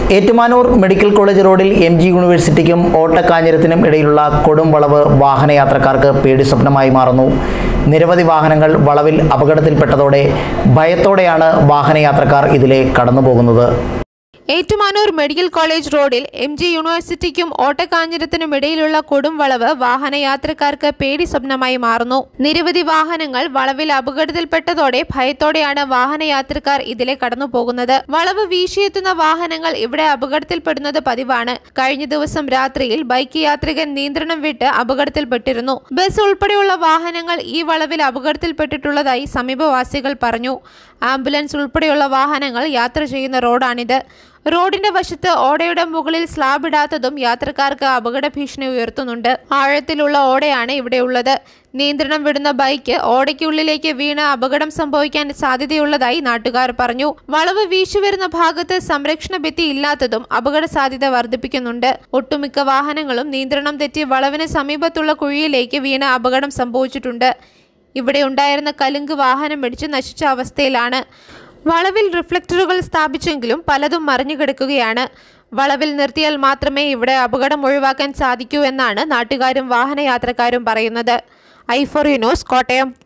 Ettumanoor medical college റോഡിൽ M G യൂണിവേഴ്സിറ്റിക്കും ഓട്ടക്കാഞ്ഞിരത്തിനും ഇടയിലുള്ള കൊടും വളവ് വാഹനയാത്രക്കാർക്ക് പേടി സ്വപ്നമായി മാറുന്നു നിരവധി വാഹനങ്ങൾ വളവിൽ അപകടത്തിൽപ്പെട്ടതോടെ ഭയത്തോടെയാണ് വാഹനയാത്രക്കാർ ഇതിലെ കടന്നുപോകുന്നത് ഏറ്റുമാനൂർ മെഡിക്കൽ കോളേജ് റോഡിൽ എം ജി യൂണിവേഴ്സിറ്റിക്കും ഓട്ടക്കാഞ്ഞിരത്തിനും ഇടയിലുള്ള കൊടും വളവ് വാഹനയാത്രക്കാർക്ക് പേടി സ്വപ്നമായി മാറുന്നു നിരവധി വാഹനങ്ങൾ വളവിൽ അപകടത്തിൽപ്പെട്ടതോടെ ഭയത്തോടെയാണ് വാഹനയാത്രക്കാർ ഇതിലെ കടന്നു പോകുന്നത് വളവ് വീശിയെത്തുന്ന വാഹനങ്ങൾ ഇവിടെ അപകടത്തിൽപ്പെടുന്നത് പതിവാണ് കഴിഞ്ഞ ദിവസം രാത്രിയിൽ ബൈക്ക് യാത്രികൻ നിയന്ത്രണം വിട്ട് അപകടത്തിൽപ്പെട്ടിരുന്നു ബസ് ഉൾപ്പെടെയുള്ള വാഹനങ്ങൾ ഈ വളവിൽ അപകടത്തിൽപ്പെട്ടിട്ടുള്ളതായി സമീപവാസികൾ പറഞ്ഞു ആംബുലൻസ് ഉൾപ്പെടെയുള്ള വാഹനങ്ങൾ യാത്ര ചെയ്യുന്ന റോഡാണിത് റോഡിന്റെ വശത്ത് ഓടയുടെ മുകളിൽ സ്ലാബ് ഇടാത്തതും യാത്രക്കാർക്ക് അപകട ഭീഷണി ഉയർത്തുന്നുണ്ട് ആഴത്തിലുള്ള ഓടയാണ് ഇവിടെയുള്ളത് നിയന്ത്രണം വിടുന്ന ബൈക്ക് ഓടയ്ക്കുള്ളിലേക്ക് വീണ് അപകടം സംഭവിക്കാൻ സാധ്യതയുള്ളതായി നാട്ടുകാർ പറഞ്ഞു വളവ് വീശുവരുന്ന ഭാഗത്ത് സംരക്ഷണ ഭിത്തി ഇല്ലാത്തതും അപകട സാധ്യത വർദ്ധിപ്പിക്കുന്നുണ്ട് ഒട്ടുമിക്ക വാഹനങ്ങളും നിയന്ത്രണം തെറ്റി വളവിന് സമീപത്തുള്ള കുഴിയിലേക്ക് വീണ് അപകടം സംഭവിച്ചിട്ടുണ്ട് ഇവിടെ ഉണ്ടായിരുന്ന കലുങ്ക് വാഹനം ഇടിച്ച് നശിച്ച അവസ്ഥയിലാണ് വളവിൽ റിഫ്ലക്ടറുകൾ സ്ഥാപിച്ചെങ്കിലും പലതും മറിഞ്ഞു കിടക്കുകയാണ് വളവിൽ നിർത്തിയാൽ മാത്രമേ ഇവിടെ അപകടം ഒഴിവാക്കാൻ സാധിക്കൂ എന്നാണ് നാട്ടുകാരും വാഹനയാത്രക്കാരും പറയുന്നത് ഐ ഫോർ ന്യൂസ് കോട്ടയം